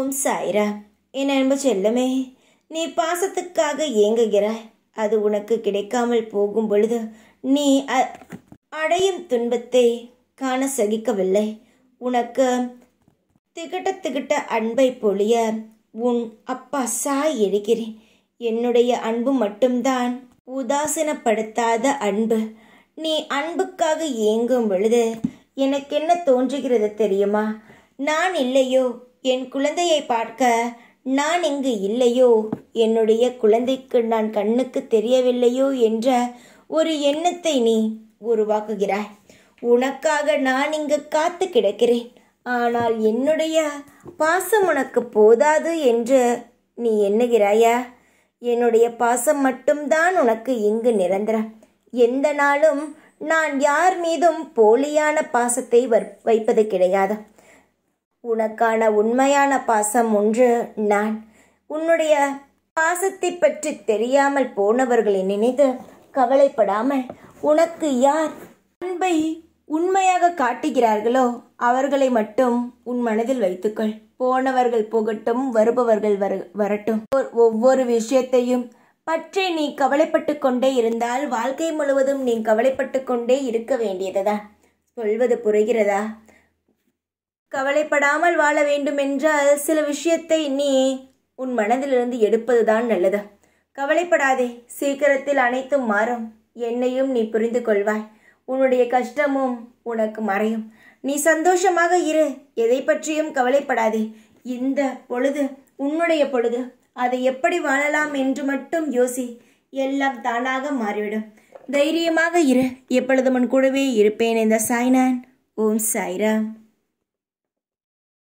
ஓம் சாய்ரா என் அன்பு செல்லமே நீ பாசத்துக்காக ஏங்குகிறாய் அது உனக்கு கிடைக்காமல் போகும் பொழுது நீ அ- அடையும் துன்பத்தை காண சகிக்கவில்லை உனக்கு திகட்ட திகட்ட அன்பை பொழிய உன் அப்பா சாய் எடுக்கிறேன் என்னுடைய அன்பு மட்டும்தான் உதாசீனப்படுத்தாத அன்பு நீ அன்புக்காக ஏங்கும் பொழுது எனக்கு என்ன தோன்றுகிறது தெரியுமா நான் இல்லையோ என் குழந்தையை பார்க்க நான் இங்கு இல்லையோ என்னுடைய குழந்தைக்கு நான் கண்ணுக்கு தெரியவில்லையோ என்ற ஒரு எண்ணத்தை நீ உருவாக்குகிறாய் உனக்காக நான் இங்கு காத்து கிடக்கிறேன் ஆனால் என்னுடைய பாசம் உனக்கு போதாது என்று நீ எண்ணுகிறாயா என்னுடைய பாசம் மட்டும்தான் உனக்கு இங்கு நிரந்தரம் எந்த நாளும் நான் யார் மீதும் போலியான பாசத்தை வர்- வைப்பது கிடையாது உனக்கான உண்மையான பாசம் ஒன்று நான் உன்னுடைய பாசத்தை பற்றி தெரியாமல் போனவர்களை நினைத்து கவலைப்படாமல் உனக்கு யார் அன்பை உண்மையாக காட்டுகிறார்களோ அவர்களை மட்டும் உன் மனதில் வைத்துக்கொள் போனவர்கள் போகட்டும் வருபவர்கள் வர வரட்டும் ஒ- ஒவ்வொரு விஷயத்தையும் பற்றி நீ கவலைப்பட்டு கொண்டே இருந்தால் வாழ்க்கை முழுவதும் நீ கவலைப்பட்டு கொண்டே இருக்க வேண்டியதுதான் சொல்வது புரிகிறதா கவலைப்படாமல் வாழ வேண்டும் என்றால் சில விஷயத்தை நீ உன் மனதிலிருந்து எடுப்பதுதான் நல்லது கவலைப்படாதே சீக்கிரத்தில் அனைத்தும் மாறும் என்னையும் நீ புரிந்து கொள்வாய் உன்னுடைய கஷ்டமும் உனக்கு மறையும் நீ சந்தோஷமாக இரு எதை பற்றியும் கவலைப்படாதே இந்த பொழுது உன்னுடைய பொழுது அதை எப்படி வாழலாம் என்று மட்டும் யோசி எல்லாம் தானாக மாறிவிடும் தைரியமாக இரு எப்பொழுதும் உன் கூடவே இருப்பேன் இந்த சாய்னான் ஓம் சாய்ராம்